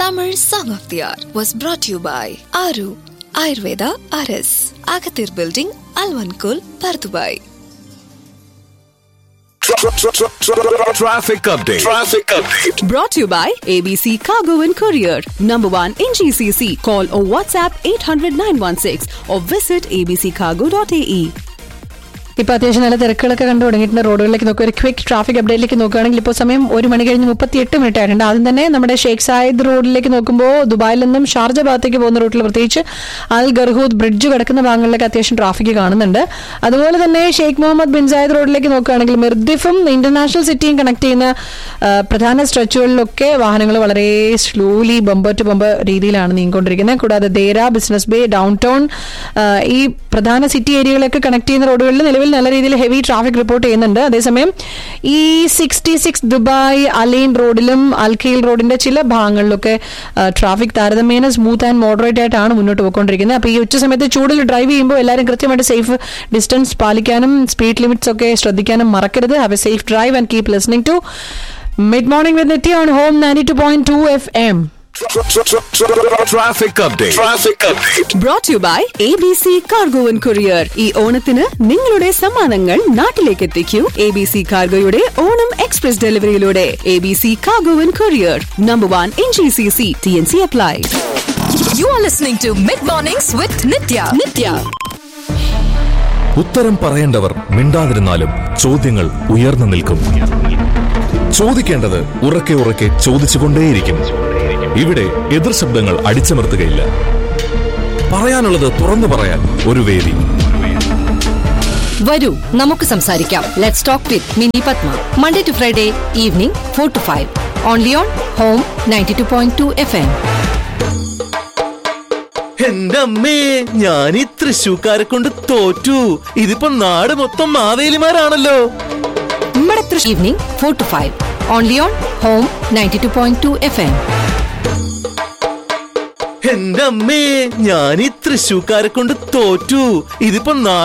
Tamil Song of the Hour was brought to you by Aru Ayurveda RS, Agathir Building, Alvankul, Pardubai. Traffic update. Traffic update. Brought to you by ABC Cargo and Courier. Number one in GCC. Call or WhatsApp 800 916 or visit abccargo.ae. ഇപ്പൊ അത്യാവശ്യം നല്ല തിരക്കുകളൊക്കെ കണ്ടു തുടങ്ങിയിട്ടുണ്ട് റോഡുകളിലേക്ക് നോക്കുക ഒരു quick traffic അപ്ഡേറ്റിലേക്ക് നോക്കുകയാണെങ്കിൽ ഇപ്പോൾ സമയം ഒരു മണി കഴിഞ്ഞ് മുപ്പത്തിയെട്ട് മിനിറ്റ് ആയിട്ടുണ്ട് ആദ്യം തന്നെ നമ്മുടെ ഷേഖ് സായിദ് റോഡിലേക്ക് നോക്കുമ്പോൾ ദുബായിൽ നിന്നും ഷാർജ ഭാഗത്തേക്ക് പോകുന്ന റൂട്ടിൽ പ്രത്യേകിച്ച് അൽ ഗർഹൂദ് ബ്രിഡ്ജ് കിടക്കുന്ന ഭാഗങ്ങളിലേക്ക് അത്യാവശ്യം ട്രാഫിക് കാണുന്നുണ്ട് അതുപോലെ തന്നെ ഷെയ്ഖ് മുഹമ്മദ് ബിൻ സായിദ് റോഡിലേക്ക് നോക്കുകയാണെങ്കിൽ മിർദിഫും ഇന്റർനാഷണൽ സിറ്റിയും കണക്ട് ചെയ്യുന്ന ആ, പ്രധാന സ്ട്രെച്ചുകളിലൊക്കെ വാഹനങ്ങൾ വളരെ സ്ലോലി ബമ്പർ ടു ബമ്പർ രീതിയിലാണ് നീങ്ങിക്കൊണ്ടിരിക്കുന്നത് കൂടാതെ Deira business bay downtown ഈ പ്രധാന സിറ്റി ഏരിയകളൊക്കെ കണക്ട് ചെയ്യുന്ന റോഡുകളിൽ നിലവിൽ നല്ല രീതിയിൽ ഹെവി ട്രാഫിക് റിപ്പോർട്ട് ചെയ്യുന്നുണ്ട് അതേസമയം ഈ സിക്സ്റ്റി സിക്സ് ദുബായ് അലൈൻ റോഡിലും അൽഖീൽ റോഡിന്റെ ചില ഭാഗങ്ങളിലൊക്കെ ട്രാഫിക് താരതമ്യേന സ്മൂത്ത് ആൻഡ് മോഡറേറ്റ് ആയിട്ടാണ് മുന്നോട്ട് പോയിക്കൊണ്ടിരിക്കുന്നത് അപ്പോൾ ഈ ഉച്ച സമയത്ത് ചൂടിൽ ഡ്രൈവ് ചെയ്യുമ്പോൾ എല്ലാവരും കൃത്യമായിട്ട് സേഫ് ഡിസ്റ്റൻസ് പാലിക്കാനും സ്പീഡ് ലിമിറ്റ്സ് ഒക്കെ ശ്രദ്ധിക്കാനും മറക്കരുത് have a safe drive and keep listening to mid morning with Nitya on home ninety two point two F M Traffic update. Traffic update. Brought to you by ABC Cargo and Courier. ഈ ഓണത്തിന് നിങ്ങളുടെ സമ്മാനങ്ങൾ നാട്ടിലേക്ക് എത്തിക്കൂ A B C കാർഗോയുടെ Onam express ഡെലിവറിയിലൂടെ A B C cargo and courier number one in G C C T N C apply You are listening to Mid Mornings with Nitya. Nitya ഉത്തരം പറയേണ്ടവർ മിണ്ടാതിരുന്നാലും ചോദ്യങ്ങൾ ഉയർന്നു നിൽക്കും ചോദിക്കേണ്ടത് ഉറക്കെ ഉറക്കെ ചോദിച്ചുകൊണ്ടേയിരിക്കും ഇവിടെ എതിർ ശബ്ദങ്ങൾ അടിച്ചമർത്തുകയില്ല പറയാനുള്ളത് തുറന്നു പറയാൻ ഒരു വേദി വരൂ നമുക്ക് സംസാരിക്കാം let's talk with Mini Padma Monday to Friday evening four to five only on home ninety two point two F M എന്റെ അമ്മേ ഞാൻ ഈ തൃശൂക്കാരെ കൊണ്ട് തോറ്റു ഇതിപ്പോ നാട് മൊത്തം മാവേലിമാരാണല്ലോ നമ്മുടെ തൃശ് evening four to five only on home ninety two point two F M എന്റെ അമ്മേ ഞാൻ ഈ തൃശൂക്കാരെ കൊണ്ട് തോറ്റു ഇതിപ്പോ നാട്